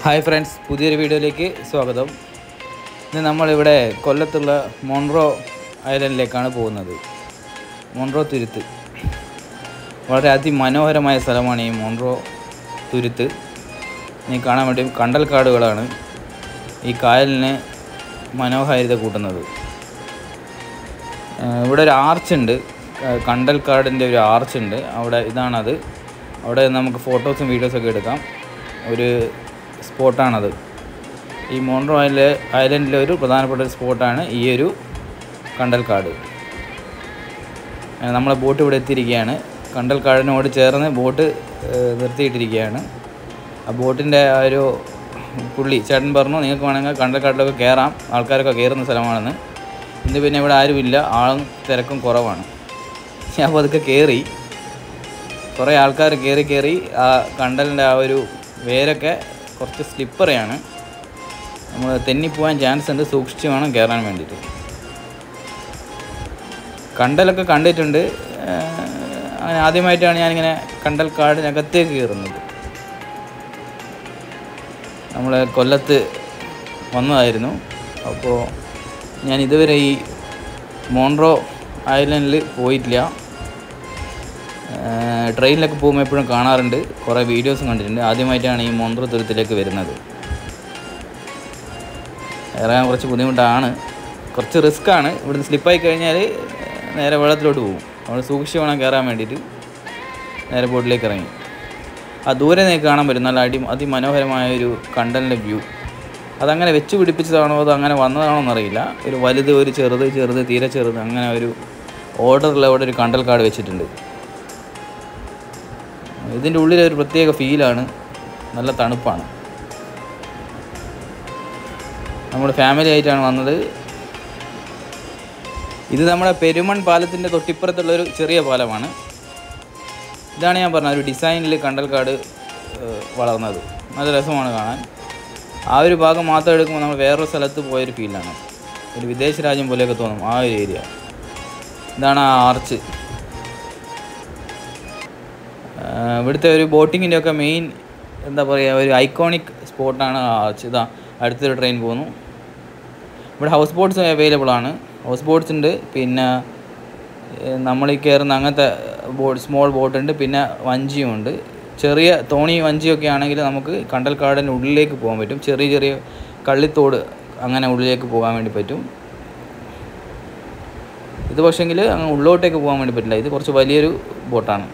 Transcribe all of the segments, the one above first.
hi friends പുതിയൊരു വീഡിയോയിലേക്ക് സ്വാഗതം ഇന്ന് നമ്മളിവിടെ കൊല്ലത്തുള്ള മോൺറോ ഐലൻഡിലേക്കാണ് പോകുന്നത് മോൺറോ തുരുത്ത് വളരെ അതിമനോഹരമായ സ്ഥലമാണ് ഈ മോൺറോ തുരുത്ത് നീ കാണാൻ വേണ്ടി കണ്ടൽക്കാടുകളാണ് ഈ കായലിന് മനോഹാരിത കൂട്ടുന്നത് ഏഹ് ഇവിടെ ഒരു ആർച്ച് ഉണ്ട് ഏഹ് കണ്ടൽക്കാടിൻ്റെ ഒരു ആർച്ച് ഉണ്ട് അവിടെ ഇതാണത് അവിടെ നമുക്ക് ഫോട്ടോസും വീഡിയോസൊക്കെ എടുക്കാം ഒരു സ്പോട്ടാണത് ഈ മോൺറോ ഐല ഐലൻഡിലെ ഒരു പ്രധാനപ്പെട്ട ഒരു സ്പോട്ടാണ് ഈ ഒരു കണ്ടൽക്കാട് ഏഹ് നമ്മളെ ബോട്ട് ഇവിടെ എത്തിയിരിക്കുകയാണ് കണ്ടൽക്കാടിനോട് ചേർന്ന് ബോട്ട് ഏഹ് നിർത്തിയിട്ടിരിക്കുകയാണ് ആ ബോട്ടിൻ്റെ ആ ഒരു പുള്ളി ചേട്ടൻ പറഞ്ഞു നിങ്ങൾക്ക് വേണമെങ്കിൽ കണ്ടൽക്കാട്ടിലൊക്കെ കയറാം ആൾക്കാരൊക്കെ കയറുന്ന സ്ഥലമാണെന്ന് ഇന്ന് പിന്നെ ഇവിടെ ആരുമില്ല ആളും തിരക്കും കുറവാണ് ഞാൻ പതുക്കെ കയറി കുറേ ആൾക്കാർ കയറി കയറി ആ കണ്ടലിൻ്റെ ആ ഒരു വേരൊക്കെ കുറച്ച് സ്ലിപ്പറയാണ് നമ്മൾ തെന്നിപ്പോവാൻ ചാൻസ് ഉണ്ട് സൂക്ഷിച്ച് വേണം കയറാൻ വേണ്ടിയിട്ട് കണ്ടലൊക്കെ കണ്ടിട്ടുണ്ട് ഏഹ് അങ്ങനെ ആദ്യമായിട്ടാണ് ഞാനിങ്ങനെ കണ്ടൽ കാടിനകത്തേക്ക് കയറുന്നത് നമ്മൾ കൊല്ലത്ത് വന്നതായിരുന്നു അപ്പോൾ ഞാൻ ഇതുവരെ ഈ മോൺറോ ഐലൻഡിൽ പോയിട്ടില്ല ഏഹ് ട്രെയിനിലൊക്കെ പോകുമ്പോൾ എപ്പോഴും കാണാറുണ്ട് കുറേ വീഡിയോസും കണ്ടിട്ടുണ്ട് ആദ്യമായിട്ടാണ് ഈ മോൺറോ തുരുത്തിലേക്ക് വരുന്നത് ഇറങ്ങാൻ കുറച്ച് ബുദ്ധിമുട്ടാണ് കുറച്ച് റിസ്ക്കാണ് ഇവിടുന്ന് സ്ലിപ്പായി കഴിഞ്ഞാൽ നേരെ വെള്ളത്തിലോട്ട് പോകും അവിടെ സൂക്ഷിച്ച് വേണം കയറാൻ വേണ്ടിയിട്ട് നേരെ ബോട്ടിലേക്ക് ഇറങ്ങി ആ ദൂരെ നിന്ന് കാണാൻ പറ്റും നല്ല അടി അതിമനോഹരമായ ഒരു കണ്ടലിൻ്റെ വ്യൂ അതങ്ങനെ വെച്ച് പിടിപ്പിച്ചതാണോ അത് അങ്ങനെ വന്നതാണോ എന്നറിയില്ല ഒരു വലുത് ഒരു ചെറുത് ചെറുത് തീരെ ചെറുത് അങ്ങനെ ഒരു ഓർഡറിൽ അവിടെ ഒരു കണ്ടൽക്കാട് വെച്ചിട്ടുണ്ട് ഇതിൻ്റെ ഉള്ളിൽ ഒരു പ്രത്യേക ഫീലാണ് നല്ല തണുപ്പാണ് നമ്മൾ ഫാമിലി ആയിട്ടാണ് വന്നത് ഇത് നമ്മുടെ പെരുമൺ പാലത്തിൻ്റെ തൊട്ടിപ്പുറത്തുള്ളൊരു ചെറിയ പാലമാണ് ഇതാണ് ഞാൻ പറഞ്ഞത് ഒരു ഡിസൈനിൽ കണ്ടൽക്കാട് ഏഹ്, വളർന്നത് നല്ല രസമാണ് കാണാൻ ആ ഒരു ഭാഗം മാത്രം എടുക്കുമ്പോൾ നമ്മൾ വേറൊരു സ്ഥലത്ത് പോയൊരു ഫീലാണ് ഒരു വിദേശ രാജ്യം പോലെയൊക്കെ തോന്നും ആ ഒരു ഏരിയ ഇതാണ് ആ ആർച്ച് ആഹ് ഇവിടുത്തെ ഒരു ബോട്ടിങ്ങിൻ്റെ ഒക്കെ മെയിൻ എന്താ പറയുക ഒരു ഐക്കോണിക് സ്പോട്ടാണ് ആ ആർച്ച് ഇതാ അടുത്തൊരു ട്രെയിൻ പോകുന്നു ഇവിടെ ഹൗസ് ബോട്ട്സ് അവൈലബിൾ ആണ് ഹൗസ് ബോട്ട്സ് ഉണ്ട് പിന്നെ ഏഹ് നമ്മൾ ഈ കയറുന്ന അങ്ങനത്തെ ബോട്ട് സ്മോൾ ബോട്ട് ഉണ്ട് പിന്നെ വഞ്ചിയും ഉണ്ട് ചെറിയ തോണി വഞ്ചിയൊക്കെ ആണെങ്കിൽ നമുക്ക് കണ്ടൽക്കാടിൻ്റെ ഉള്ളിലേക്ക് പോകാൻ പറ്റും ചെറിയ ചെറിയ കള്ളിത്തോട് അങ്ങനെ ഉള്ളിലേക്ക് പോകാൻ വേണ്ടി പറ്റും ഇത് പക്ഷേങ്കിൽ അങ്ങ് ഉള്ളോട്ടേക്ക് പോകാൻ വേണ്ടി പറ്റില്ല ഇത് കുറച്ച് വലിയൊരു ബോട്ടാണ്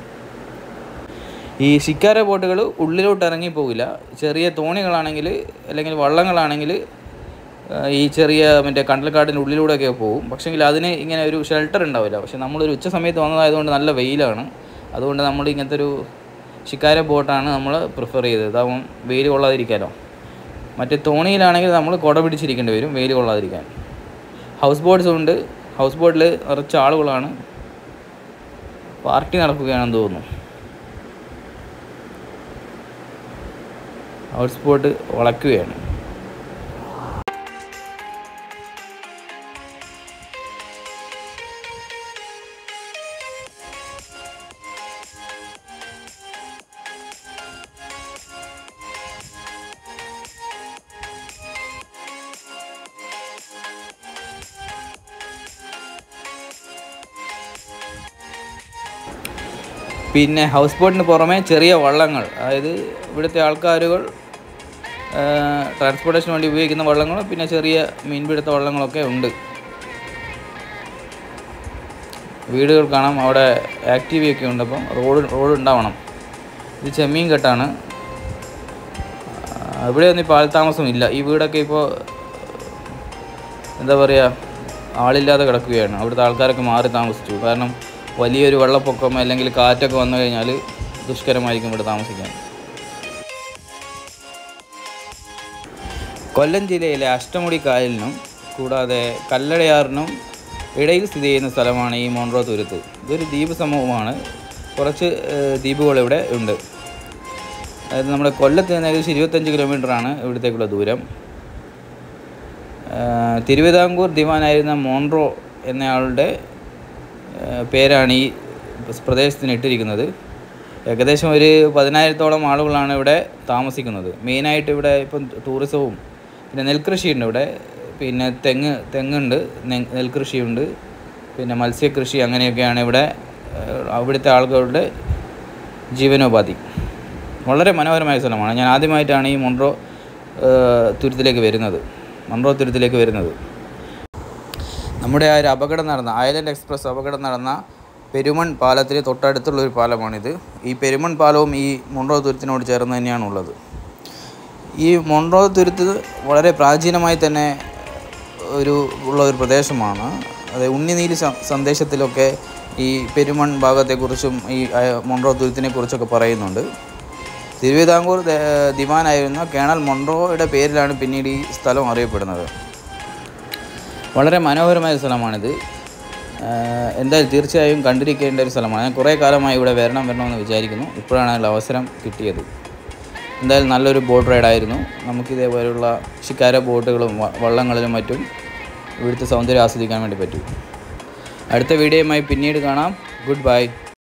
ഈ ശിക്കാര ബോട്ടുകൾ ഉള്ളിലോട്ട് ഇറങ്ങി പോകില്ല ചെറിയ തോണികളാണെങ്കിൽ അല്ലെങ്കിൽ വള്ളങ്ങളാണെങ്കിൽ ആ, ഈ ചെറിയ മറ്റേ കണ്ടൽക്കാടിൻ്റെ ഉള്ളിലൂടെയൊക്കെ പോകും പക്ഷേങ്കിൽ അതിന് ഇങ്ങനെ ഒരു ഷെൽട്ടർ ഉണ്ടാവില്ല പക്ഷെ നമ്മളൊരു ഉച്ച സമയത്ത് വന്നതായതുകൊണ്ട് നല്ല വെയിലാണ് അതുകൊണ്ട് നമ്മൾ ഇങ്ങനത്തെ ഒരു ശിക്കാര ബോട്ടാണ് നമ്മൾ പ്രിഫർ ചെയ്തത് ഇതാവും വെയിൽ കൊള്ളാതിരിക്കാമല്ലോ മറ്റേ തോണിയിലാണെങ്കിൽ നമ്മൾ കുട പിടിച്ചിരിക്കേണ്ടി വരും വെയിൽ കൊള്ളാതിരിക്കാൻ ഹൗസ് ബോട്ട്സും ഉണ്ട് ഹൗസ് ബോട്ടിൽ നിറച്ച് ആളുകളാണ് പാർട്ടി നടക്കുകയാണെന്ന് തോന്നുന്നു ഹൗസ് ബോട്ട് വളയ്ക്കുകയാണ് പിന്നെ ഹൗസ് ബോട്ടിന് പുറമെ ചെറിയ വള്ളങ്ങൾ അതായത് ഇവിടുത്തെ ആൾക്കാരുകൾ ട്രാൻസ്പോർട്ടേഷന് വേണ്ടി ഉപയോഗിക്കുന്ന വള്ളങ്ങളും പിന്നെ ചെറിയ മീൻപിടുത്ത വള്ളങ്ങളൊക്കെ ഉണ്ട് വീടുകൾ കാണാം അവിടെ ആക്റ്റീവി ഒക്കെ ഉണ്ട് അപ്പം റോഡ് റോഡ് ഉണ്ടാവണം ഇത് ചെമ്മീൻ കെട്ടാണ് ആ, ഇവിടെയൊന്നും ഇപ്പോൾ ആൾത്താമസം ഇല്ല ഈ വീടൊക്കെ ഇപ്പോൾ എന്താ പറയുക ആളില്ലാതെ കിടക്കുകയാണ് അവിടുത്തെ ആൾക്കാരൊക്കെ മാറി താമസിച്ചു കാരണം വലിയൊരു വെള്ളപ്പൊക്കം അല്ലെങ്കിൽ കാറ്റൊക്കെ വന്നു കഴിഞ്ഞാൽ ദുഷ്കരമായിരിക്കും ഇവിടെ താമസിക്കാൻ കൊല്ലം ജില്ലയിലെ അഷ്ടമുടി കായലിനും കൂടാതെ കല്ലടയാറിനും ഇടയിൽ സ്ഥിതി ചെയ്യുന്ന സ്ഥലമാണ് ഈ മോൺറോ തുരുത്ത് ഇതൊരു ദ്വീപ് സമൂഹമാണ് കുറച്ച് ഏഹ്, ദ്വീപുകൾ ഇവിടെ ഉണ്ട് അതായത് നമ്മുടെ കൊല്ലത്ത് നിന്ന് ഏകദേശം ഇരുപത്തഞ്ച് കിലോമീറ്ററാണ് ഇവിടത്തേക്കുള്ള ദൂരം ഏഹ്, തിരുവിതാംകൂർ ദിവാനായിരുന്ന മോൺറോ എന്നയാളുടെ ഏഹ്, പേരാണ് ഈ പ്രദേശത്തിന് ഇട്ടിരിക്കുന്നത് ഏകദേശം ഒരു പതിനായിരത്തോളം ആളുകളാണ് ഇവിടെ താമസിക്കുന്നത് മെയിനായിട്ട് ഇവിടെ ഇപ്പം ടൂറിസവും പിന്നെ നെൽകൃഷിയുണ്ട് ഇവിടെ പിന്നെ തെങ്ങ് തെങ്ങുണ്ട് നെ- നെൽകൃഷിയുണ്ട് പിന്നെ മത്സ്യകൃഷി അങ്ങനെയൊക്കെയാണ് ഇവിടെ ഏഹ്, അവിടുത്തെ ആളുകളുടെ ജീവനോപാധി വളരെ മനോഹരമായ സ്ഥലമാണ് ഞാൻ ആദ്യമായിട്ടാണ് ഈ മൊൺട്രോ ഏഹ്, തുരുത്തിലേക്ക് വരുന്നത് മൺട്രോ തുരുത്തിലേക്ക് വരുന്നത് നമ്മുടെ ആ ഒരു അപകടം നടന്ന ഐലൻഡ് എക്സ്പ്രസ് അപകടം നടന്ന പെരുമൺ പാലത്തിന് തൊട്ടടുത്തുള്ള ഒരു പാലമാണിത് ഈ പെരുമൺ പാലവും ഈ മൊൺട്രോ തുരുത്തിനോട് ചേർന്ന് തന്നെയാണ് ഉള്ളത് ഈ മൊൺട്രോ തുരുത്ത് വളരെ പ്രാചീനമായി തന്നെ ഒരു ഉള്ള ഒരു പ്രദേശമാണ് അത് ഉണ്ണിനീലി സ- സന്ദേശത്തിലൊക്കെ ഈ പെരുമൺ ഭാഗത്തെക്കുറിച്ചും ഈ ആ, മൊൺട്രോ തുരുത്തിനെ കുറിച്ചൊക്കെ പറയുന്നുണ്ട് തിരുവിതാംകൂർ ദേ- ദിവാനായിരുന്ന കേണൽ മൊൺട്രോയുടെ പേരിലാണ് പിന്നീട് ഈ സ്ഥലം അറിയപ്പെടുന്നത് വളരെ മനോഹരമായ ഒരു സ്ഥലമാണിത് ആഹ് എന്തായാലും തീർച്ചയായും കണ്ടിരിക്കേണ്ട ഒരു സ്ഥലമാണ് ഞാൻ കുറേ കാലമായി ഇവിടെ വരണം വരണമെന്ന് വിചാരിക്കുന്നു ഇപ്പോഴാണ് അതിനുള്ള അവസരം കിട്ടിയത് എന്തായാലും നല്ലൊരു ബോട്ട് റൈഡായിരുന്നു നമുക്കിതേപോലെയുള്ള ശിക്കാര ബോട്ടുകളും വ- വള്ളങ്ങളിലും മറ്റും ഇവിടുത്തെ സൗന്ദര്യം ആസ്വദിക്കാൻ വേണ്ടി പറ്റും അടുത്ത വീഡിയോയുമായി പിന്നീട് കാണാം ഗുഡ് ബൈ